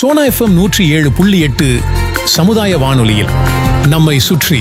Sona FM நூற்றி ஏழு புள்ளி எட்டு சமுதாய வானொலியில் நம்மை சுற்றி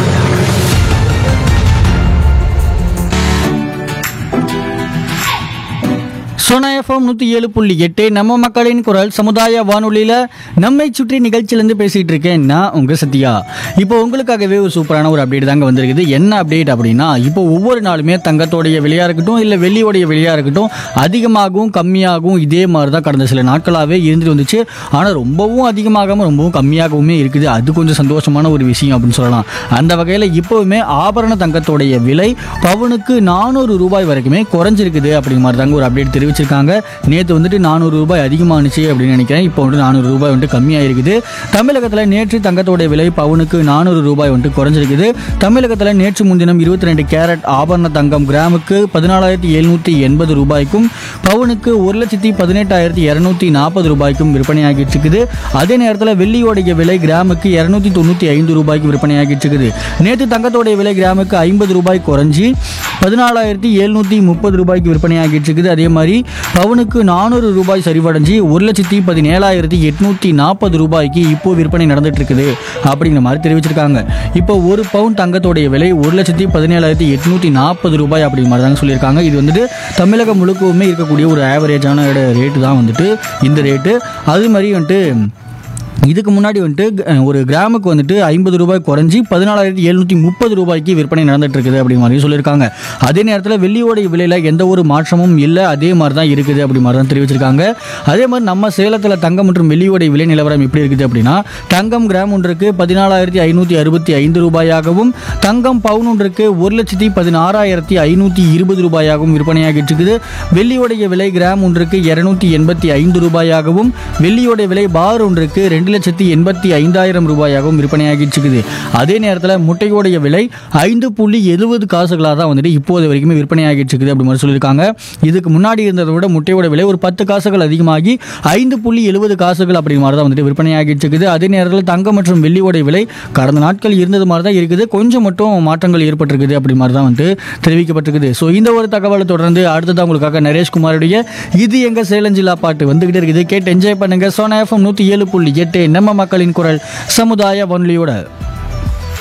சோனா எஃப்எம் நூற்றி ஏழு புள்ளி எட்டு நம்ம மக்களின் குரல் சமுதாய வானொலியில் நம்மை சுற்றி நிகழ்ச்சியிலேருந்து பேசிகிட்டு இருக்கேன் நான் உங்கள் சத்யா இப்போ உங்களுக்காகவே ஒரு சூப்பரான ஒரு அப்டேட் தாங்க வந்திருக்குது என்ன அப்டேட் அப்படின்னா இப்போ ஒவ்வொரு நாளுமே தங்கத்தோடைய விலையாக இருக்கட்டும் இல்லை வெள்ளியோடைய விலையாக இருக்கட்டும் அதிகமாகவும் கம்மியாகவும் இதே மாதிரி தான் கடந்த சில நாட்களாகவே இருந்துட்டு வந்துச்சு ஆனால் ரொம்பவும் அதிகமாகாமல் ரொம்பவும் கம்மியாகவுமே இருக்குது அது கொஞ்சம் சந்தோஷமான ஒரு விஷயம் அப்படின்னு சொல்லலாம் அந்த வகையில் இப்போவுமே ஆபரண தங்கத்தோடைய விலை பவுனுக்கு நானூறு ரூபாய் வரைக்குமே குறைஞ்சிருக்குது அப்படிங்கிற மாதிரி தாங்க ஒரு அப்டேட் தெரிவிச்சிருக்காங்க நேற்று வந்துட்டு நானூறு ரூபாய் அதிகமானுச்சு அப்படின்னு நினைக்கிறேன் இப்போ வந்துட்டு நானூறு ரூபாய் வந்துட்டு கம்மியாக இருக்குது தமிழகத்தில் நேற்று தங்கத்தோடைய விலை பவுனுக்கு நானூறு ரூபாய் வந்துட்டு குறைஞ்சிருக்குது தமிழகத்தில் நேற்று முன்தினம் இருபத்தி ரெண்டு கேரட் ஆபரண தங்கம் கிராமுக்கு பதினாலாயிரத்தி எழுநூற்றி எண்பது ரூபாய்க்கும் பவுனுக்கு ஒரு லட்சத்தி பதினெட்டாயிரத்தி இரநூத்தி நாற்பது ரூபாய்க்கும் விற்பனையாகிட்டு இருக்குது அதே நேரத்தில் வெள்ளியோடைய விலை கிராமுக்கு இரநூத்தி தொண்ணூற்றி ஐந்து ரூபாய்க்கு விற்பனையாகிட்டு இருக்குது நேற்று தங்கத்தோடைய விலை கிராமுக்கு ஐம்பது ரூபாய் குறைஞ்சி பதினாலாயிரத்தி எழுநூற்றி முப்பது ரூபாய்க்கு விற்பனையாகிட்டு இருக்குது அதே மாதிரி பவுனுக்கு நானூறு ரூபாய் சரிவடைஞ்சு ஒரு லட்சத்தி பதினேழாயிரத்தி எட்நூற்றி நாற்பது ரூபாய்க்கு இப்போ விற்பனை நடந்துட்டு இருக்குது அப்படிங்கிற மாதிரி தெரிவிச்சிருக்காங்க இப்போ ஒரு பவுன் தங்கத்தோடைய விலை ஒரு லட்சத்தி பதினேழாயிரத்தி எட்நூற்றி நாற்பது ரூபாய் அப்படிங்கிற மாதிரி தாங்க சொல்லியிருக்காங்க இது வந்துட்டு தமிழகம் முழுக்கவுமே இருக்கக்கூடிய ஒரு ஆவரேஜான ரேட்டு தான் வந்துட்டு இந்த ரேட்டு அது மாதிரி வந்துட்டு இதுக்கு முன்னாடி வந்துட்டு அஹ், ஒரு கிராமுக்கு வந்துட்டு ஐம்பது ரூபாய் குறைஞ்சி பதினாலாயிரத்தி எழுநூற்றி முப்பது ரூபாய்க்கு விற்பனை நடந்துட்டு இருக்குது அப்படிங்கிற மாதிரி சொல்லியிருக்காங்க அதே நேரத்தில் வெள்ளியோடைய விலையில் எந்த ஒரு மாற்றமும் இல்லை அதே மாதிரி தான் இருக்குது அப்படி மாதிரி தான் தெரிவிச்சிருக்காங்க அதே மாதிரி நம்ம சேலத்தில் தங்கம் மற்றும் வெள்ளியோடைய விலை நிலவரம் எப்படி இருக்குது அப்படின்னா தங்கம் கிராம் ஒன்றுக்கு பதினாலாயிரத்தி ஐநூற்றி அறுபத்தி ஐந்து ரூபாயாகவும் தங்கம் பவுன் ஒன்றுக்கு ஒரு லட்சத்தி பதினாறாயிரத்தி ஐநூற்றி இருபது ரூபாயாகவும் விற்பனையாகிட்டு இருக்குது வெள்ளியோடைய விலை கிராம் ஒன்றுக்கு இருநூத்தி எண்பத்தி ஐந்து ரூபாயாகவும் வெள்ளியோடைய விலை பார் ஒன்றுக்கு ரெண்டு லட்சத்தி எண்பத்தி ஐந்தாயிரம் ரூபாயாகவும் விற்பனையாகிட்டு இருக்குது அதே நேரத்தில் முட்டையோடைய விலை ஐந்து புள்ளி எழுபது காசுகளாக தான் வந்துட்டு இப்போது வரைக்குமே விற்பனையாகிட்டு இருக்குது அப்படி மாதிரி சொல்லியிருக்காங்க இதுக்கு முன்னாடி இருந்ததை விட முட்டையோட விலை ஒரு பத்து காசுகள் அதிகமாகி ஐந்து புள்ளி எழுபது காசுகள் அப்படிங்கிற மாதிரி தான் வந்துட்டு விற்பனையாகிட்டு இருக்குது அதே நேரத்தில் தங்கம் மற்றும் வெள்ளியோடைய விலை கடந்த நாட்கள் இருந்தது மாதிரி தான் இருக்குது கொஞ்சம் மட்டும் மாற்றங்கள் ஏற்பட்டிருக்குது அப்படி மாதிரி தான் வந்து தெரிவிக்கப்பட்டிருக்குது ஸோ இந்த ஒரு தகவலை தொடர்ந்து அடுத்ததான் உங்களுக்காக நரேஷ்குமாருடைய இது எங்க சேலஞ்சிலா பாட்டு வந்துகிட்டே இருக்குது கேட்டு என்ஜாய் பண்ணுங்க சோனா எஃப்எம் நூற்றி ஏழு புள்ளி எட்டு நம்ம மக்களின் குரல் சமுதாய வானொலியோட